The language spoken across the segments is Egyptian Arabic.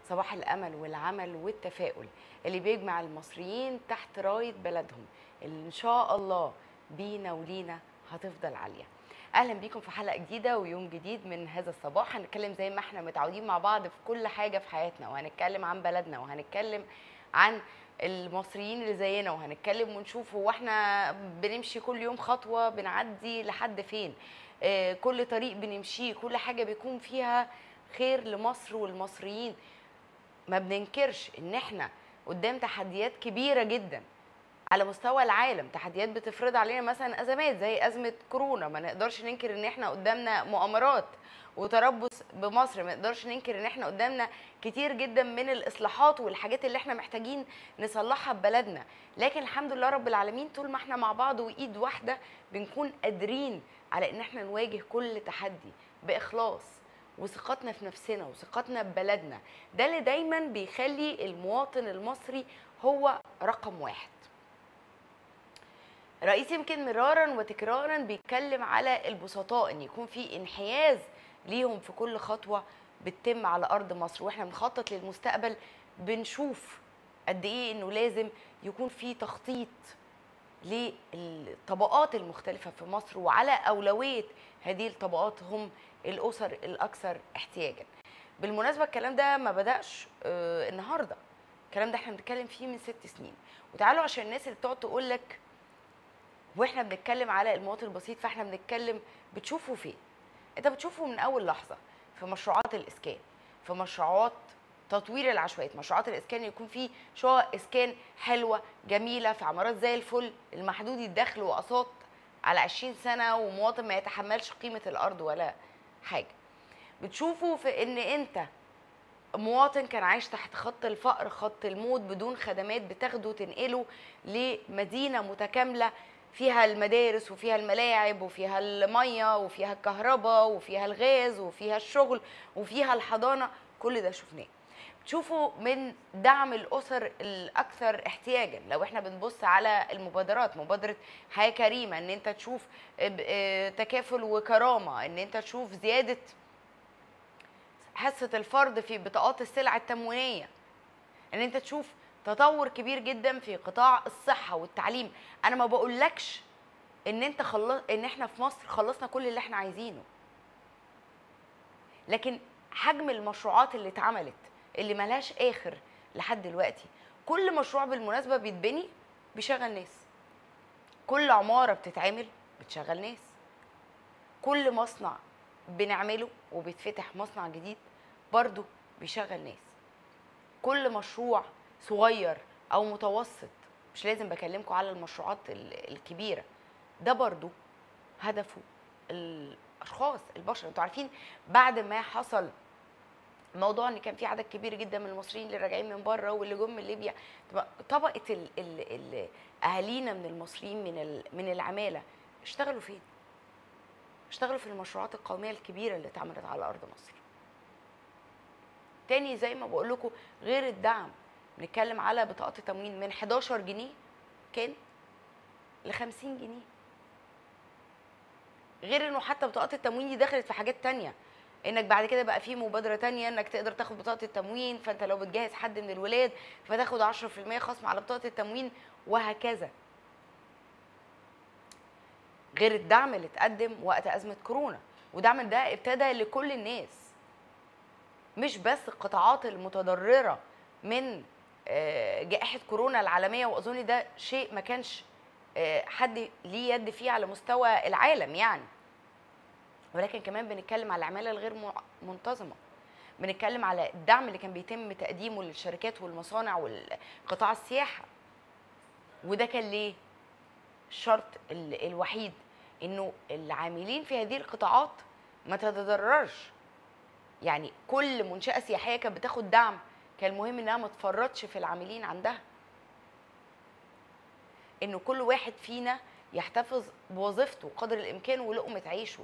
صباح الامل والعمل والتفاؤل اللي بيجمع المصريين تحت رايه بلدهم اللي ان شاء الله بينا ولينا هتفضل عاليه اهلا بيكم في حلقه جديده ويوم جديد من هذا الصباح هنتكلم زي ما احنا متعودين مع بعض في كل حاجه في حياتنا وهنتكلم عن بلدنا وهنتكلم عن المصريين اللي زينا وهنتكلم ونشوف هو احنا بنمشي كل يوم خطوه بنعدي لحد فين آه، كل طريق بنمشيه كل حاجه بيكون فيها خير لمصر والمصريين ما بننكرش ان احنا قدام تحديات كبيره جدا على مستوى العالم تحديات بتفرض علينا مثلا ازمات زي ازمه كورونا ما نقدرش ننكر ان احنا قدامنا مؤامرات وتربص بمصر ما نقدرش ننكر ان احنا قدامنا كتير جدا من الاصلاحات والحاجات اللي احنا محتاجين نصلحها ببلدنا لكن الحمد لله رب العالمين طول ما احنا مع بعض وايد واحده بنكون قادرين على ان احنا نواجه كل تحدي باخلاص وثقتنا في نفسنا وثقتنا ببلدنا ده اللي دايما بيخلي المواطن المصري هو رقم واحد رئيس يمكن مرارا وتكرارا بيتكلم على البسطاء ان يكون في انحياز ليهم في كل خطوه بتتم على ارض مصر واحنا بنخطط للمستقبل بنشوف قد ايه انه لازم يكون في تخطيط للطبقات المختلفه في مصر وعلى اولويه هذه الطبقات هم الاسر الاكثر احتياجا بالمناسبه الكلام ده ما بداش آه النهارده الكلام ده احنا بنتكلم فيه من ست سنين وتعالوا عشان الناس اللي بتقعد تقول لك واحنا بنتكلم على المواطن البسيط فاحنا بنتكلم بتشوفه فين انت بتشوفه من اول لحظه في مشروعات الاسكان في مشروعات تطوير العشوائيات مشروعات الاسكان يكون في شقق اسكان حلوه جميله في عمارات زي الفل المحدود الدخل واقساط على 20 سنه ومواطن ما يتحملش قيمه الارض ولا حاجه بتشوفه في ان انت مواطن كان عايش تحت خط الفقر خط الموت بدون خدمات بتاخده تنقله لمدينه متكامله فيها المدارس وفيها الملاعب وفيها الميه وفيها الكهرباء وفيها الغاز وفيها الشغل وفيها الحضانه كل ده شفناه تشوفوا من دعم الاسر الاكثر احتياجا لو احنا بنبص على المبادرات مبادره حياه كريمه ان انت تشوف تكافل وكرامه ان انت تشوف زياده حصه الفرد في بطاقات السلع التموينيه ان انت تشوف تطور كبير جدا في قطاع الصحه والتعليم انا ما بقولكش ان انت خلص ان احنا في مصر خلصنا كل اللي احنا عايزينه لكن حجم المشروعات اللي اتعملت اللي ملهاش اخر لحد دلوقتي كل مشروع بالمناسبه بيتبني بيشغل ناس كل عماره بتتعمل بتشغل ناس كل مصنع بنعمله وبيتفتح مصنع جديد برضه بيشغل ناس كل مشروع صغير او متوسط مش لازم بكلمكم على المشروعات الكبيره ده برضو هدفه الاشخاص البشر انتوا عارفين بعد ما حصل موضوع ان كان في عدد كبير جدا من المصريين اللي راجعين من بره واللي جم من ليبيا طبقه ال ال ال اهالينا من المصريين من من العماله اشتغلوا فين؟ اشتغلوا في المشروعات القوميه الكبيره اللي اتعملت على ارض مصر. تاني زي ما بقول لكم غير الدعم بنتكلم على بطاقات التموين من 11 جنيه كان ل 50 جنيه غير انه حتى بطاقات التموين دي دخلت في حاجات تانية انك بعد كده بقى في مبادره تانية انك تقدر تاخد بطاقه التموين فانت لو بتجهز حد من الولاد فتاخد 10% خصم على بطاقه التموين وهكذا غير الدعم اللي اتقدم وقت ازمه كورونا ودعم ده ابتدى لكل الناس مش بس القطاعات المتضرره من جائحه كورونا العالميه واظن ده شيء ما كانش حد ليه يد فيه على مستوى العالم يعني ولكن كمان بنتكلم على العماله الغير منتظمه بنتكلم على الدعم اللي كان بيتم تقديمه للشركات والمصانع والقطاع السياحه وده كان ليه الشرط الوحيد انه العاملين في هذه القطاعات ما تتضررش يعني كل منشاه سياحيه كانت بتاخد دعم كان المهم انها ما تفرطش في العاملين عندها انه كل واحد فينا يحتفظ بوظيفته قدر الامكان ولقمه عيشه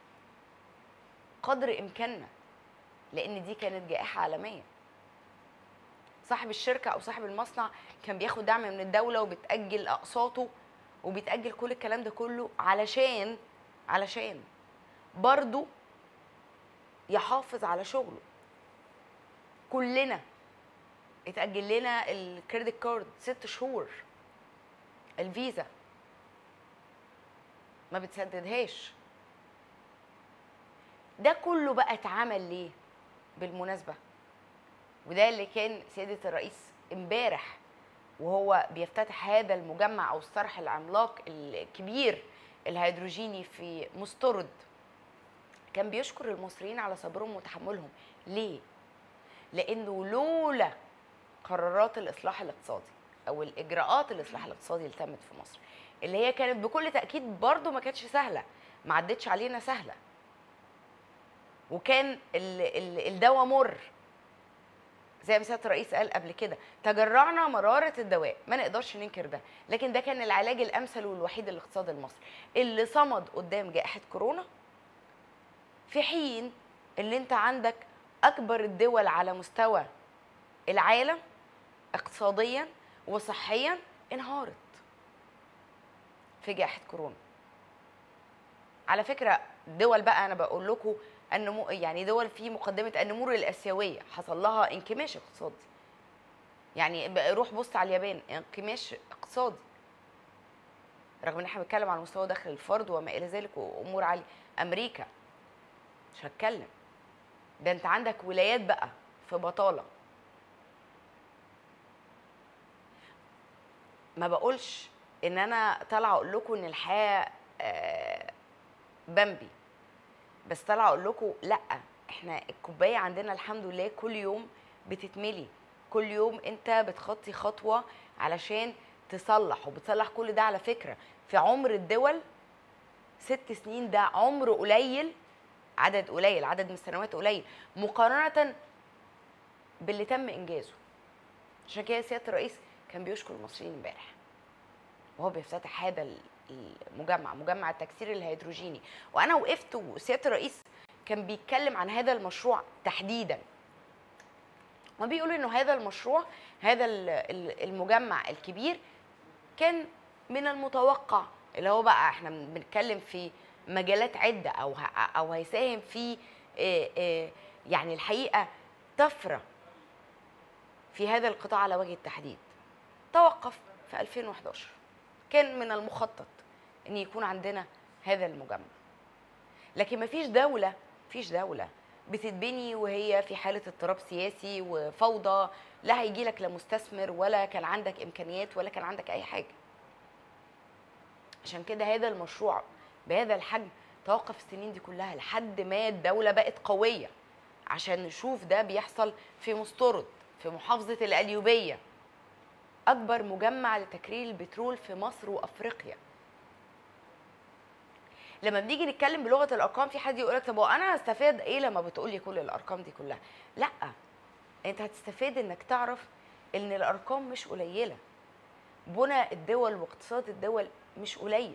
قدر امكاننا لان دي كانت جائحه عالميه صاحب الشركه او صاحب المصنع كان بياخد دعم من الدوله وبتاجل اقساطه وبيتاجل كل الكلام ده كله علشان علشان برضه يحافظ على شغله كلنا اتاجل لنا الكريدت كارد ست شهور الفيزا ما بتسددهاش ده كله بقى اتعمل ليه بالمناسبه وده اللي كان سياده الرئيس امبارح وهو بيفتتح هذا المجمع او الصرح العملاق الكبير الهيدروجيني في مسترد كان بيشكر المصريين على صبرهم وتحملهم ليه لانه لولا قرارات الاصلاح الاقتصادي او الاجراءات الاصلاح الاقتصادي اللي تمت في مصر اللي هي كانت بكل تاكيد برضو ما كانتش سهله ما عدتش علينا سهله وكان الدواء مر زي ما سياده الرئيس قال قبل كده تجرعنا مراره الدواء ما نقدرش ننكر ده لكن ده كان العلاج الامثل والوحيد للاقتصاد المصري اللي صمد قدام جائحه كورونا في حين اللي انت عندك اكبر الدول على مستوى العالم اقتصاديا وصحيا انهارت في جائحه كورونا على فكره دول بقى انا بقول لكم النمو يعني دول في مقدمه النمور الاسيويه حصل لها انكماش اقتصادي يعني روح بص على اليابان انكماش اقتصادي رغم ان احنا بنتكلم على مستوى دخل الفرد وما الى ذلك وامور عاليه امريكا مش هتكلم ده انت عندك ولايات بقى في بطاله ما بقولش ان انا طالعه اقول لكم ان الحياه آه، بامبي بس طالعه اقول لكم لا احنا الكوبايه عندنا الحمد لله كل يوم بتتملي كل يوم انت بتخطي خطوه علشان تصلح وبتصلح كل ده على فكره في عمر الدول ست سنين ده عمر قليل عدد قليل عدد من السنوات قليل مقارنه باللي تم انجازه عشان كده سياده الرئيس كان بيشكر المصريين امبارح وهو بيفتتح هذا المجمع مجمع التكسير الهيدروجيني وانا وقفت وسياده الرئيس كان بيتكلم عن هذا المشروع تحديدا وبيقول انه هذا المشروع هذا المجمع الكبير كان من المتوقع اللي هو بقى احنا بنتكلم في مجالات عده او او هيساهم في يعني الحقيقه طفره في هذا القطاع على وجه التحديد توقف في 2011 كان من المخطط ان يكون عندنا هذا المجمع لكن ما فيش دوله فيش دوله بتتبني وهي في حاله اضطراب سياسي وفوضى لا هيجي لك لا مستثمر ولا كان عندك امكانيات ولا كان عندك اي حاجه عشان كده هذا المشروع بهذا الحجم توقف السنين دي كلها لحد ما الدوله بقت قويه عشان نشوف ده بيحصل في مسترد في محافظه القليوبيه اكبر مجمع لتكرير البترول في مصر وافريقيا لما بنيجي نتكلم بلغه الارقام في حد يقول لك طب انا هستفاد ايه لما بتقولي كل الارقام دي كلها لا انت هتستفاد انك تعرف ان الارقام مش قليله بنى الدول واقتصاد الدول مش قليل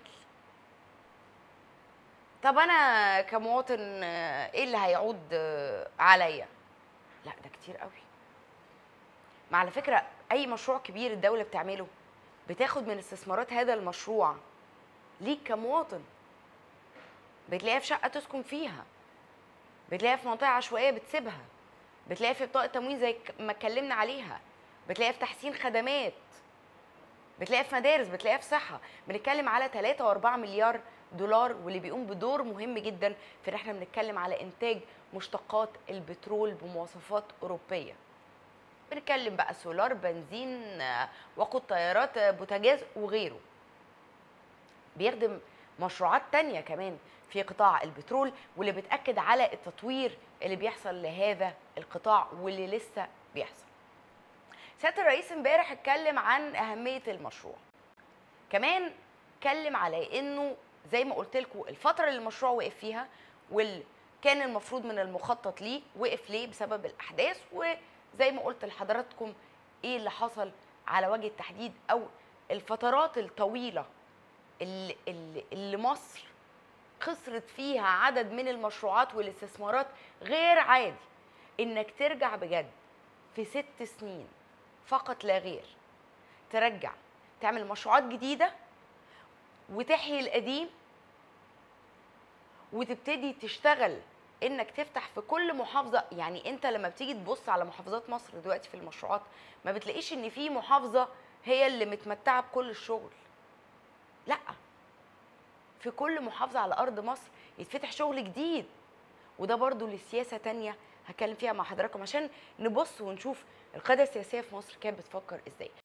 طب انا كمواطن ايه اللي هيعود عليا لا ده كتير قوي ما على فكره اي مشروع كبير الدوله بتعمله بتاخد من استثمارات هذا المشروع ليك كمواطن بتلاقيها في شقه تسكن فيها بتلاقيها في منطقه عشوائيه بتسيبها بتلاقيها في بطاقه تموين زي ما اتكلمنا عليها بتلاقيها في تحسين خدمات بتلاقيها في مدارس بتلاقيها في صحه بنتكلم على 3 و4 مليار دولار واللي بيقوم بدور مهم جدا في ان احنا بنتكلم على انتاج مشتقات البترول بمواصفات اوروبيه بنتكلم بقى سولار بنزين وقود طيارات بوتاجاز وغيره بيخدم مشروعات تانية كمان في قطاع البترول واللي بتأكد على التطوير اللي بيحصل لهذا القطاع واللي لسه بيحصل سيادة الرئيس امبارح اتكلم عن أهمية المشروع كمان اتكلم على انه زي ما قلت لكم الفترة اللي المشروع وقف فيها واللي كان المفروض من المخطط ليه وقف ليه بسبب الأحداث وزي ما قلت لحضراتكم ايه اللي حصل على وجه التحديد او الفترات الطويلة اللي, اللي, اللي مصر خسرت فيها عدد من المشروعات والاستثمارات غير عادي انك ترجع بجد في ست سنين فقط لا غير ترجع تعمل مشروعات جديدة وتحيي القديم وتبتدي تشتغل انك تفتح في كل محافظه يعني انت لما بتيجي تبص على محافظات مصر دلوقتي في المشروعات ما بتلاقيش ان في محافظه هي اللي متمتعه بكل الشغل لا في كل محافظه على ارض مصر يتفتح شغل جديد وده برضو لسياسه تانية هتكلم فيها مع حضراتكم عشان نبص ونشوف القياده السياسيه في مصر كانت بتفكر ازاي